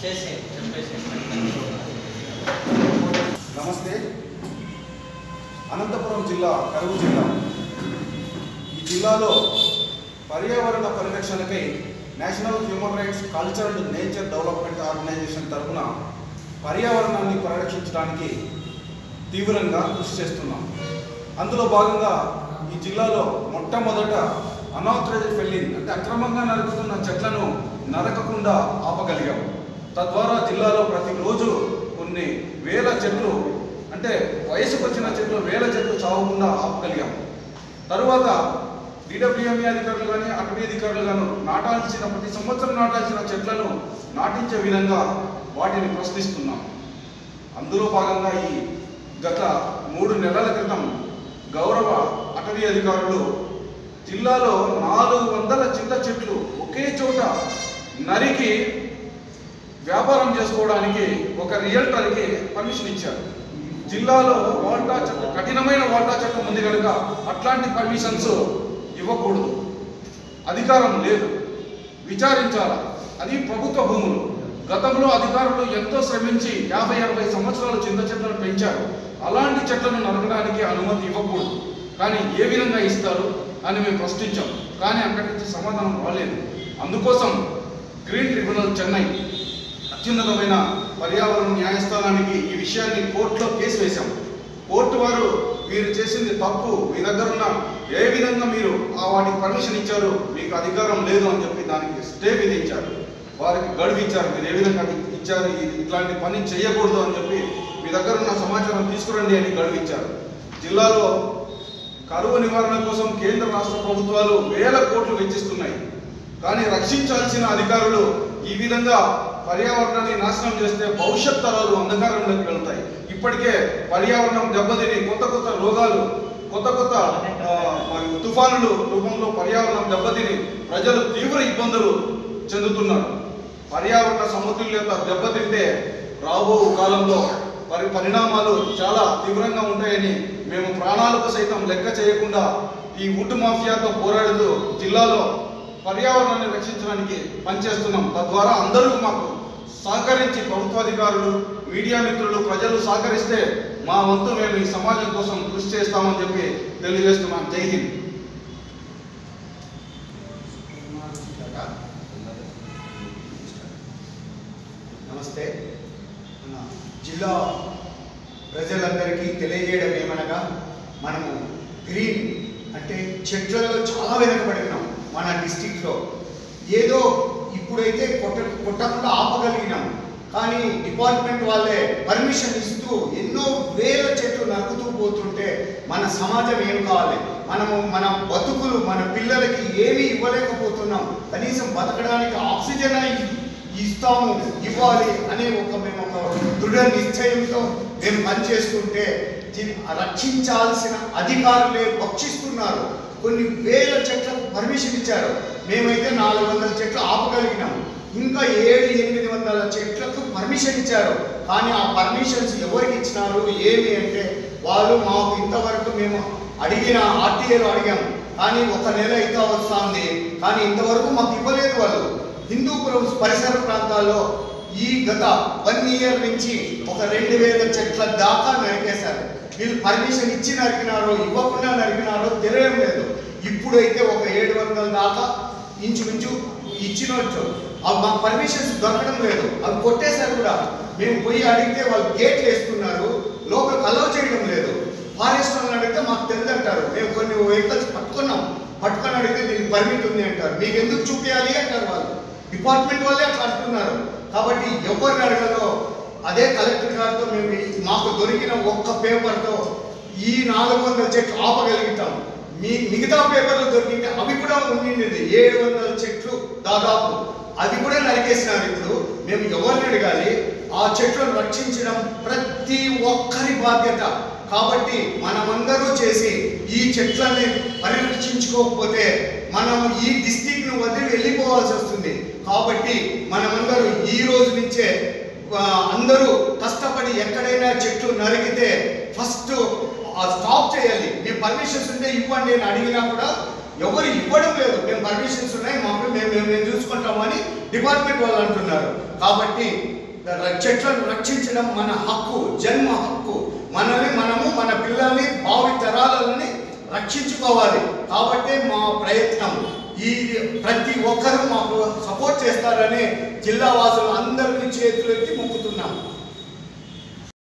చేసే చెప్పేసి నమస్తే అనంతపురం జిల్లా కరువు జిల్లా ఈ జిల్లాలో పర్యావరణ పరిరక్షణకై national human rights culture and nature development organisation తరఫున పర్యావరణాన్ని పరిరక్షించడానికి తీవ్రంగా కృషి చేస్తున్నాం అందులో భాగంగా ఈ జిల్లాలో మొట్టమొదట అనాథరైజ్డ్ ఫెల్లింగ్ అంటే అక్రమంగా నరుకుతున్న చెట్లను నరకకుండా ఆపగలిగాం తద్వారా జిల్లాలో ప్రతిరోజు కొన్ని వేల చెట్లు అంటే వయసుకు వచ్చిన చెట్లు వేల చెట్లు చావకుండా ఆపగలిగాం తరువాత డిడబ్ల్యూఎంఏ అధికారులు కానీ అటవీ అధికారులు గాను నాటాల్సిన ప్రతి సంవత్సరం నాటాల్సిన చెట్లను నాటించే విధంగా వాటిని ప్రశ్నిస్తున్నాం అందులో భాగంగా ఈ గత మూడు నెలల క్రితం గౌరవ అటవీ అధికారులు జిల్లాలో నాలుగు వందల చింత చెట్లు ఒకే చోట నరికి వ్యాపారం చేసుకోవడానికి ఒక రియల్టర్కి పర్మిషన్ ఇచ్చారు జిల్లాలో వాల్టా చట్టం కఠినమైన వాల్టా చట్టం ఉంది కనుక అట్లాంటి పర్మిషన్స్ ఇవ్వకూడదు అధికారం లేదు విచారించాలా అది ప్రభుత్వ భూములు గతంలో అధికారులు ఎంతో శ్రమించి యాభై అరవై సంవత్సరాలు చింత చెట్లను పెంచారు అలాంటి చెట్లను నరకడానికి అనుమతి ఇవ్వకూడదు కానీ ఏ విధంగా ఇస్తారు అని మేము ప్రశ్నించాం కానీ అక్కడి నుంచి సమాధానం రాలేదు అందుకోసం గ్రీన్ ట్రిబ్యునల్ చెన్నై అత్యున్నతమైన పర్యావరణ న్యాయస్థానానికి ఈ విషయాన్ని కోర్టులో కేసు వేశాం కోర్టు వారు మీరు చేసింది తప్పు మీ దగ్గర ఉన్న ఏ విధంగా మీరు ఆ వాటికి పర్మిషన్ ఇచ్చారు మీకు అధికారం లేదు అని చెప్పి దానికి స్టే విధించారు వారికి గడువు ఇచ్చారు మీరు ఏ విధంగా ఇచ్చారు ఇది- ఇట్లాంటి పని చేయకూడదు అని చెప్పి మీ దగ్గర ఉన్న సమాచారం తీసుకురండి అని గడువు ఇచ్చారు జిల్లాలో కరువు నివారణ కోసం కేంద్ర రాష్ట్ర ప్రభుత్వాలు వేల కోట్లు వెచ్చిస్తున్నాయి కానీ రక్షించాల్సిన అధికారులు ఈ విధంగా పర్యావరణాన్ని నాశనం చేస్తే భవిష్యత్ తరాలు అంధకారంలోకి వెళ్తాయి ఇప్పటికే పర్యావరణం దెబ్బతిని కొత్త కొత్త రోగాలు కొత్త కొత్త ఆ, మరి తుఫానులు రూపంలో పర్యావరణం దెబ్బతిని ప్రజలు తీవ్ర ఇబ్బందులు చెందుతున్నారు పర్యావరణ సమతుల్యత దెబ్బతింటే రాబో కాలంలో పరి పరిణామాలు చాలా తీవ్రంగా ఉంటాయని మేము ప్రాణాలకు సైతం లెక్క చేయకుండా ఈ వుడ్ మాఫియాతో పోరాడుతూ జిల్లాలో పర్యావరణాన్ని రక్షించడానికి పనిచేస్తున్నాం తద్వారా అందరూ మాకు సహకరించి ప్రభుత్వాధికారులు మీడియా మిత్రులు ప్రజలు సహకరిస్తే మా వంతు మేము ఈ సమాజం కోసం కృషి చేస్తామని చెప్పి తెలియజేస్తున్నాం జై హింద్ నమస్తే మన జిల్లా ప్రజలందరికీ తెలియజేయడం ఏమనగా మనము గ్రీన్ అంటే చెట్లలో చాలా వెనకబడి ఉన్నాం మన డిస్టిక్లో ఏదో ఇప్పుడైతే కొట్ట కొట్టకుండా ఆపగలిగినాం కానీ డిపార్ట్మెంట్ వాళ్ళే పర్మిషన్ ఇస్తూ ఎన్నో వేల చెట్లు నరుకుతూ పోతుంటే మన సమాజం ఏం కావాలి మనము మన బతుకులు మన పిల్లలకి ఏమీ ఇవ్వలేకపోతున్నాం కనీసం బతకడానికి ఆక్సిజన్ ఇస్తాము ఇవ్వాలి అనే ఒక మేము ఒక దృఢ నిశ్చయంతో మేము పనిచేస్తుంటే దీన్ని రక్షించాల్సిన అధికారులే భక్షిస్తున్నారు కొన్ని వేల చెట్లకు పర్మిషన్ ఇచ్చారు మేమైతే నాలుగు వందల చెట్లు ఆపగలిగినాం ఇంకా ఏడు ఎనిమిది వందల చెట్లకు పర్మిషన్ ఇచ్చారు కానీ ఆ పర్మిషన్స్ ఎవరికి ఇచ్చినారు ఏమి అంటే వాళ్ళు మాకు ఇంతవరకు మేము అడిగిన ఆర్టీఏలో అడిగాం కానీ ఒక నెల అయితే వస్తుంది కానీ ఇంతవరకు మాకు ఇవ్వలేదు వాళ్ళు హిందూపురం పరిసర ప్రాంతాల్లో ఈ గత వన్ ఇయర్ నుంచి ఒక రెండు వేల చెట్ల దాకా నరికేశారు వీళ్ళు పర్మిషన్ ఇచ్చి నరికినారో ఇవ్వకుండా నరికినారో తెలియడం లేదు ఇప్పుడైతే ఒక ఏడు వందల దాకా ఇంచుమించు ఇచ్చినట్టు అవి మాకు పర్మిషన్స్ దొరకడం లేదు అవి కొట్టేశారు కూడా మేము పోయి అడిగితే వాళ్ళు గేట్లు వేస్తున్నారు లోపలికి అలౌ చేయడం లేదు ఫారెస్ట్ వాళ్ళని అడిగితే మాకు తెలియదు అంటారు మేము కొన్ని వెహికల్స్ పట్టుకున్నాం పట్టుకొని అడిగితే దీనికి పర్మిట్ ఉంది అంటారు మీకు ఎందుకు చూపించాలి అంటారు వాళ్ళు డిపార్ట్మెంట్ వాళ్ళే అట్లా అంటున్నారు కాబట్టి ఎవరిని అడగలో అదే కలెక్టర్ గారితో మేము ఈ- మాకు దొరికిన ఒక్క పేపర్తో ఈ నాలుగు వందల చెట్లు ఆపగలుగుతాం మీ మిగతా పేపర్లు దొరికింటే అవి కూడా ఉండింది ఏడు వందల చెట్లు దాదాపు అది కూడా నరికేసినారు ఇప్పుడు మేము ఎవరిని అడగాలి ఆ చెట్లను రక్షించడం ప్రతి ఒక్కరి బాధ్యత కాబట్టి మనమందరూ చేసి ఈ చెట్లని పరిరక్షించుకోకపోతే మనం ఈ డిస్టిక్ ను వదిలి వెళ్ళిపోవాల్సి వస్తుంది కాబట్టి మనమందరూ ఈ రోజు నుంచే ఆ, అందరూ కష్టపడి ఎక్కడైనా చెట్లు నరికితే ఫస్ట్ స్టాప్ చేయాలి మీ పర్మిషన్స్ ఉంటే ఇవ్వండి అని అడిగినా కూడా ఎవరు ఇవ్వడం లేదు మేము పర్మిషన్స్ ఉన్నాయి మాకు మేము మేము మేము చూసుకుంటామని డిపార్ట్మెంట్ వాళ్ళు అంటున్నారు కాబట్టి ర- చెట్లను రక్షించడం మన హక్కు జన్మ హక్కు మనల్ని మనము మన పిల్లల్ని భావి తరాలని రక్షించుకోవాలి కాబట్టి మా ప్రయత్నం ఈ ప్రతి ఒక్కరూ మాకు సపోర్ట్ చేస్తారని జిల్లా వాసులు అందరినీ చేతులెత్తి మొక్కుతున్నాం